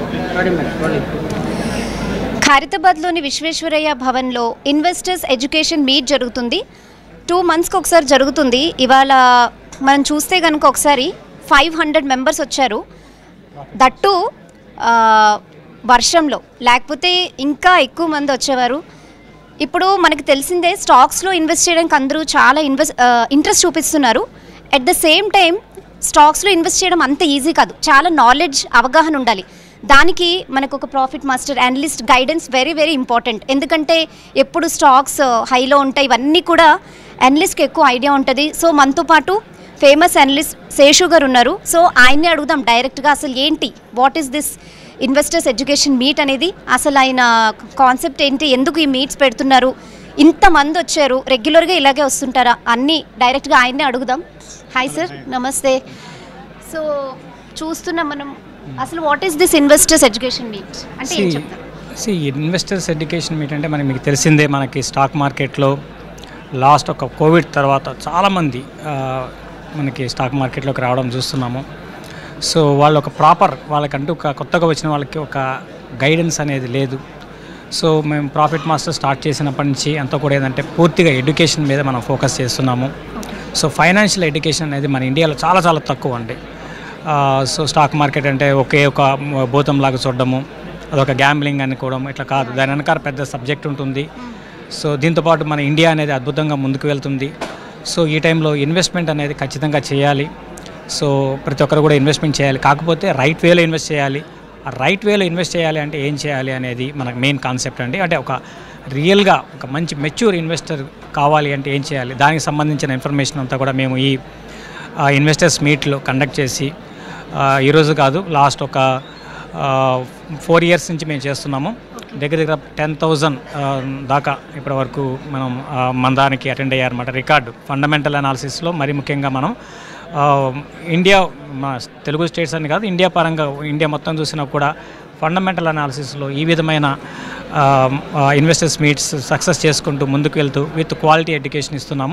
ఖైరతాబాద్లోని విశ్వేశ్వరయ్య భవన్లో investors education meet జరుగుతుంది two మంత్స్కి ఒకసారి జరుగుతుంది ఇవాళ మనం చూస్తే కనుక ఒకసారి ఫైవ్ హండ్రెడ్ మెంబర్స్ వచ్చారు దట్టు ఆ, వర్షంలో లేకపోతే ఇంకా ఎక్కువ మంది వచ్చేవారు ఇప్పుడు మనకు తెలిసిందే స్టాక్స్లో ఇన్వెస్ట్ చేయడానికి అందరూ చాలా ఇన్వెస్ట్ ఇంట్రెస్ట్ చూపిస్తున్నారు అట్ ద సేమ్ టైం స్టాక్స్లో ఇన్వెస్ట్ చేయడం అంత ఈజీ కాదు చాలా నాలెడ్జ్ అవగాహన ఉండాలి దానికి మనకు ఒక profit master analyst guidance very very important ఎందుకంటే ఎప్పుడు స్టాక్స్ హైలో ఉంటాయి ఇవన్నీ కూడా అనలిస్ట్కి ఎక్కువ ఐడియా ఉంటుంది సో మనతో పాటు ఫేమస్ అనలిస్ట్ శేషు గారు ఉన్నారు సో ఆయన్ని అడుగుదాం డైరెక్ట్గా అసలు ఏంటి what is this investors education meet అనేది అసలు ఆయన కాన్సెప్ట్ ఏంటి ఎందుకు ఈ మీట్స్ పెడుతున్నారు ఇంతమంది వచ్చారు రెగ్యులర్గా ఇలాగే వస్తుంటారా అన్నీ డైరెక్ట్గా ఆయన్నే అడుగుదాం హాయ్ సార్ నమస్తే సో చూస్తున్నాం మనం అసలు what is this investors education meet అంటే ఏం చెప్తారు సి ఇన్వెస్టర్స్ ఎడ్యుకేషన్ మీట్ అంటే మనకి మీకు తెలిసిందే మనకి స్టాక్ మార్కెట్లో లాస్ట్ ఒక కోవిడ్ తర్వాత చాలామంది ఆ, మనకి స్టాక్ మార్కెట్లోకి రావడం చూస్తున్నాము సో వాళ్ళు ఒక ప్రాపర్ వాళ్ళకంటూ ఒక కొత్తగా వచ్చిన వాళ్ళకి ఒక గైడెన్స్ అనేది లేదు సో మేము ప్రాఫిట్ మాస్టర్ స్టార్ట్ చేసినప్పటి నుంచి అంతా కూడా ఏంటంటే పూర్తిగా ఎడ్యుకేషన్ మీద మనం ఫోకస్ చేస్తున్నాము సో ఫైనాన్షియల్ ఎడ్యుకేషన్ అనేది మన ఇండియాలో చాలా చాలా తక్కువ అండి ఆ, సో స్టాక్ మార్కెట్ అంటే ఒకే ఒక భూతంలాగా చూడడము అదొక గ్యాంబ్లింగ్ అనుకోవడం ఇట్లా కాదు దాని వెనకాల పెద్ద సబ్జెక్ట్ ఉంటుంది సో దీంతోపాటు మన ఇండియా అనేది అద్భుతంగా ముందుకు వెళ్తుంది సో ఈ టైంలో ఇన్వెస్ట్మెంట్ అనేది ఖచ్చితంగా చేయాలి సో ప్రతి ఒక్కరు కూడా ఇన్వెస్ట్మెంట్ చేయాలి కాకపోతే రైట్ వేలో ఇన్వెస్ట్ చేయాలి ఆ రైట్ వేలో ఇన్వెస్ట్ చేయాలి అంటే ఏం చేయాలి అనేది మనకు మెయిన్ కాన్సెప్ట్ అండి అంటే ఒక రియల్గా ఒక మంచి మెచ్యూర్ ఇన్వెస్టర్ కావాలి అంటే ఏం చేయాలి దానికి సంబంధించిన ఇన్ఫర్మేషన్ అంతా కూడా మేము ఈ ఇన్వెస్టర్స్ మీట్లో కండక్ట్ చేసి ఆ, ఈరోజు కాదు లాస్ట్ ఒక ఫోర్ ఇయర్స్ నుంచి మేము చేస్తున్నాము దగ్గర దగ్గర టెన్ థౌజండ్ దాకా ఇప్పటి వరకు మనం ఆ, మన దానికి అటెండ్ అయ్యారన్నమాట రికార్డు ఫండమెంటల్ అనాలిసిస్లో మరి ముఖ్యంగా మనం ఆ, ఇండియా మా తెలుగు స్టేట్స్ అని కాదు ఇండియా పరంగా ఇండియా మొత్తం చూసినా కూడా ఫండమెంటల్ అనాలిసిస్లో ఈ విధమైన ఇన్వెస్టర్స్ మీట్స్ సక్సెస్ చేసుకుంటూ ముందుకు వెళ్తూ విత్ క్వాలిటీ ఎడ్యుకేషన్ ఇస్తున్నాము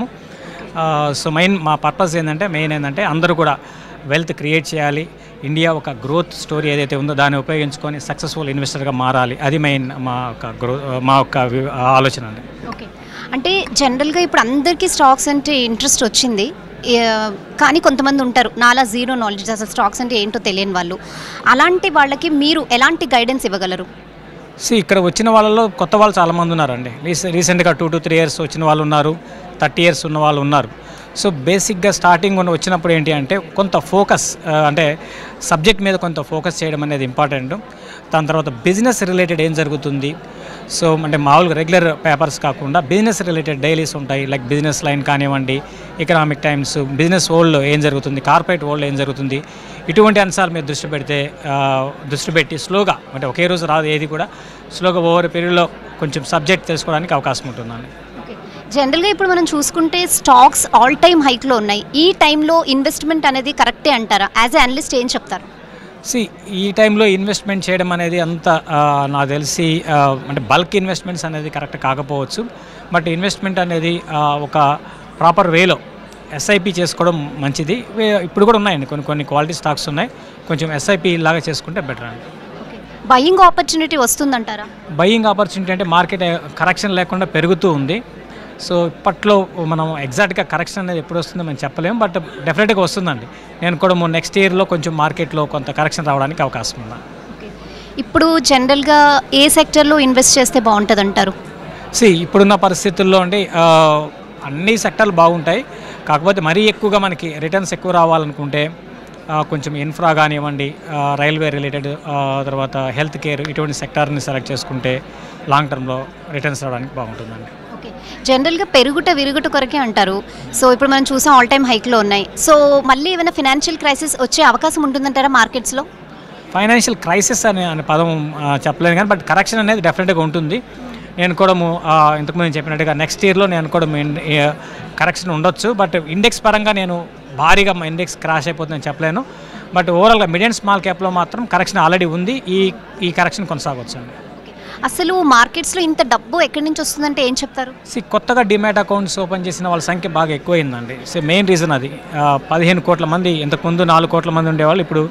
సో మెయిన్ మా పర్పస్ ఏంటంటే మెయిన్ ఏంటంటే అందరూ కూడా వెల్త్ క్రియేట్ చేయాలి ఇండియా ఒక గ్రోత్ స్టోరీ ఏదైతే ఉందో దాన్ని ఉపయోగించుకొని సక్సెస్ఫుల్ ఇన్వెస్టర్గా మారాలి అది మెయిన్ మా యొక్క గ్రో మా యొక్క వి- ఆలోచన అండి ఓకే అంటే జనరల్గా ఇప్పుడు అందరికీ స్టాక్స్ అంటే ఇంట్రెస్ట్ వచ్చింది ఏ, కానీ కొంతమంది ఉంటారు నాలా జీరో నాలెడ్జ్ అసలు స్టాక్స్ అంటే ఏంటో తెలియని వాళ్ళు అలాంటి వాళ్ళకి మీరు ఎలాంటి గైడెన్స్ ఇవ్వగలరు సో ఇక్కడ వచ్చిన వాళ్ళలో కొత్త వాళ్ళు చాలామంది ఉన్నారండి రీసె రీసెంట్గా టూ టు త్రీ ఇయర్స్ వచ్చిన వాళ్ళు ఉన్నారు థర్టీ ఇయర్స్ ఉన్న వాళ్ళు ఉన్నారు సో బేసిక్గా స్టార్టింగ్ ఉన్న వచ్చినప్పుడు ఏంటి అంటే కొంత ఫోకస్ అంటే సబ్జెక్ట్ మీద కొంత ఫోకస్ చేయడం అనేది ఇంపార్టెంట్ దాని తర్వాత బిజినెస్ రిలేటెడ్ ఏం జరుగుతుంది సో అంటే మామూలుగా రెగ్యులర్ పేపర్స్ కాకుండా బిజినెస్ రిలేటెడ్ డైలీస్ ఉంటాయి లైక్ బిజినెస్ లైన్ కానివ్వండి ఎకనామిక్ టైమ్స్ బిజినెస్ వరల్డ్లో ఏం జరుగుతుంది కార్పొరేట్ వరల్డ్లో ఏం జరుగుతుంది ఇటువంటి అంశాల మీద దృష్టి పెడితే ఆ, దృష్టి పెట్టి స్లోగా అంటే ఒకే రోజు రాదు ఏది కూడా స్లోగా ఓవర్ పీరియడ్లో కొంచెం సబ్జెక్ట్ తెలుసుకోవడానికి అవకాశం ఉంటుందండి జనరల్గా ఇప్పుడు మనం చూసుకుంటే స్టాక్స్ ఆల్ టైమ్ హైక్లో ఉన్నాయి ఈ టైంలో ఇన్వెస్ట్మెంట్ అనేది కరెక్టే అంటారా యాజ్ ఎ అనలిస్ట్ ఏం చెప్తారు సి ఈ టైంలో ఇన్వెస్ట్మెంట్ చేయడం అనేది అంత ఆ, నాకు తెలిసి ఆ, అంటే బల్క్ ఇన్వెస్ట్మెంట్స్ అనేది కరెక్ట్ కాకపోవచ్చు బట్ ఇన్వెస్ట్మెంట్ అనేది ఆ, ఒక ప్రాపర్ వేలో ఎస్ఐపి చేసుకోవడం మంచిది వే- ఇప్పుడు కూడా ఉన్నాయండి కొన్ని కొన్ని క్వాలిటీ స్టాక్స్ ఉన్నాయి కొంచెం ఎస్ఐపి లాగా చేసుకుంటే బెటర్ అండి బయింగ్ ఆపర్చునిటీ వస్తుందంటారా బయింగ్ ఆపర్చునిటీ అంటే మార్కెట్ కరెక్షన్ లేకుండా పెరుగుతూ ఉంది సో ఇప్పట్లో మనం ఎగ్జాక్ట్గా కరెక్షన్ అనేది ఎప్పుడు వస్తుందో మనం చెప్పలేము బట్ డెఫినెట్గా వస్తుందండి నేను కూడా నెక్స్ట్ ఇయర్లో కొంచెం మార్కెట్లో కొంత కరెక్షన్ రావడానికి అవకాశం ఉంది ఇప్పుడు జనరల్గా ఏ సెక్టర్లో ఇన్వెస్ట్ చేస్తే బాగుంటుంది అంటారు సి ఇప్పుడున్న పరిస్థితుల్లో అంటే ఆ, అన్ని సెక్టర్లు బాగుంటాయి కాకపోతే మరీ ఎక్కువగా మనకి రిటర్న్స్ ఎక్కువ రావాలనుకుంటే ఆ, కొంచెం ఇన్ఫ్రా కానివ్వండి ఆ, రైల్వే రిలేటెడ్ ఆ, తర్వాత హెల్త్ కేర్ ఇటువంటి సెక్టార్ని సెలెక్ట్ చేసుకుంటే లాంగ్ టర్మ్లో రిటర్న్స్ రావడానికి బాగుంటుందండి ఓకే జనరల్గా పెరుగుట విరుగుట కొరకే అంటారు సో ఇప్పుడు మనం చూసాం ఆల్ టైమ్ హైక్లో ఉన్నాయి సో మళ్ళీ ఏమైనా ఫినాన్షియల్ క్రైసిస్ వచ్చే అవకాశం ఉంటుందంటారా మార్కెట్స్లో ఫైనాన్షియల్ క్రైసిస్ అనే అనే పదం ఆ, చెప్పలేను కానీ బట్ కరెక్షన్ అనేది డెఫినెట్గా ఉంటుంది నేను కూడా ము- ఆ, ఇంతకుముందు నేను చెప్పినట్టుగా నెక్స్ట్ ఇయర్లో నేను కూడా కరెక్షన్ ఉండొచ్చు బట్ ఇండెక్స్ పరంగా నేను భారీగా మా ఇండెక్స్ క్రాష్ అయిపోతుందని చెప్పలేను బట్ ఓవరాల్గా మిడ్ అండ్ స్మాల్ క్యాప్లో మాత్రం కరెక్షన్ ఆల్రెడీ ఉంది ఈ ఈ కరెక్షన్ కొనసాగవచ్చు అండి అసలు మార్కెట్స్లో ఇంత డబ్బు ఎక్కడి నుంచి వస్తుందంటే ఏం చెప్తారు సి కొత్తగా డిమాట్ అకౌంట్స్ ఓపెన్ చేసిన వాళ్ళ సంఖ్య బాగా ఎక్కువైందండి సో మెయిన్ రీజన్ అది ఆ, పదిహేను కోట్ల మంది ఇంతకుముందు నాలుగు కోట్ల మంది ఉండేవాళ్ళు ఇప్పుడు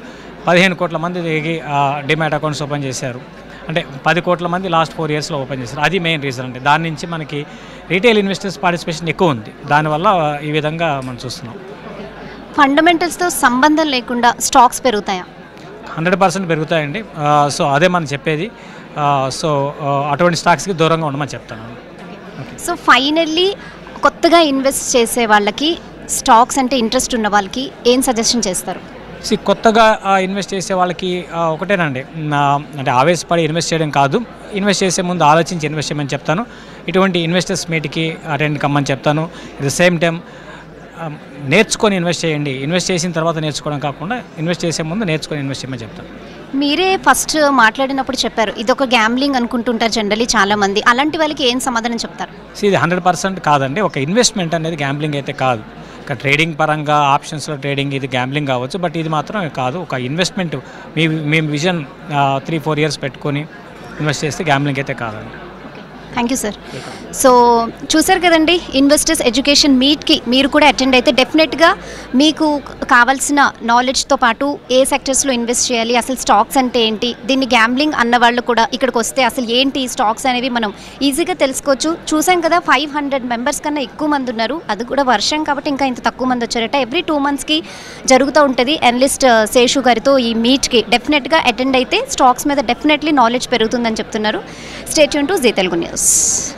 పదిహేను కోట్ల మంది డిమాట్ అకౌంట్స్ ఓపెన్ చేశారు అంటే పది కోట్ల మంది లాస్ట్ ఫోర్ ఇయర్స్లో ఓపెన్ చేశారు అది మెయిన్ రీజన్ అంటే దాని నుంచి మనకి రీటైల్ ఇన్వెస్టర్స్ పార్టిసిపేషన్ ఎక్కువ ఉంది దానివల్ల ఈ విధంగా మనం చూస్తున్నాం ఫండమెంటల్స్తో సంబంధం లేకుండా స్టాక్స్ పెరుగుతాయా హండ్రెడ్ పర్సెంట్ పెరుగుతాయండి ఆ, సో అదే మనం చెప్పేది ఆ, సో ఆ, అటువంటి స్టాక్స్కి దూరంగా ఉండమని చెప్తాను సో ఫైనల్లీ కొత్తగా ఇన్వెస్ట్ చేసే వాళ్ళకి స్టాక్స్ అంటే ఇంట్రెస్ట్ ఉన్న వాళ్ళకి ఏం సజెషన్ చేస్తారు సి కొత్తగా ఆ, ఇన్వెస్ట్ చేసే వాళ్ళకి ఆ, ఒకటేనండి నా అంటే ఆవేశపడి ఇన్వెస్ట్ చేయడం కాదు ఇన్వెస్ట్ చేసే ముందు ఆలోచించి ఇన్వెస్ట్ చేయమని చెప్తాను ఇటువంటి ఇన్వెస్టర్స్ మీట్కి అటెండ్ కమ్మని చెప్తాను ఎట్ ద సేమ్ టైం నేర్చుకొని ఇన్వెస్ట్ చేయండి ఇన్వెస్ట్ చేసిన తర్వాత నేర్చుకోవడం కాకుండా ఇన్వెస్ట్ చేసే ముందు నేర్చుకొని ఇన్వెస్ట్ చేయమని చెప్తాను మీరే ఫస్ట్ మాట్లాడినప్పుడు చెప్పారు ఇది ఒక గ్యాంబ్లింగ్ అనుకుంటుంటారు జనరలీ చాలా మంది అలాంటి వాళ్ళకి ఏం సమాధానం చెప్తారు సో ఇది హండ్రెడ్ పర్సెంట్ కాదండి ఒక ఇన్వెస్ట్మెంట్ అనేది గ్యాంబ్లింగ్ అయితే కాదు ఇక ట్రేడింగ్ పరంగా ఆప్షన్స్లో ట్రేడింగ్ ఇది గ్యాంబ్లింగ్ కావచ్చు బట్ ఇది మాత్రం కాదు ఒక ఇన్వెస్ట్మెంట్ మీ మీ విజన్ త్రీ ఫోర్ ఇయర్స్ పెట్టుకొని ఇన్వెస్ట్ చేస్తే గ్యాంబ్లింగ్ అయితే కాదండి థ్యాంక్ యూ సార్ సో చూసారు కదండి ఇన్వెస్టర్స్ ఎడ్యుకేషన్ మీట్కి మీరు కూడా అటెండ్ అయితే డెఫినెట్గా మీకు కావాల్సిన నాలెడ్జ్తో పాటు ఏ సెక్టర్స్లో ఇన్వెస్ట్ చేయాలి అసలు స్టాక్స్ అంటే ఏంటి దీన్ని గ్యాంబ్లింగ్ అన్న వాళ్ళు కూడా ఇక్కడికి వస్తే అసలు ఏంటి స్టాక్స్ అనేవి మనం ఈజీగా తెలుసుకోవచ్చు చూసాం కదా ఫైవ్ హండ్రెడ్ మెంబర్స్ కన్నా ఎక్కువ మంది ఉన్నారు అది కూడా వర్షం కాబట్టి ఇంకా ఇంత తక్కువ మంది వచ్చారట ఎవ్రీ టూ మంత్స్కి జరుగుతూ ఉంటుంది ఎనలిస్ట్ శేషు గారితో ఈ మీట్కి డెఫినెట్గా అటెండ్ అయితే స్టాక్స్ మీద డెఫినెట్లీ నాలెడ్జ్ పెరుగుతుందని చెప్తున్నారు stay tuned to Zee Telugu news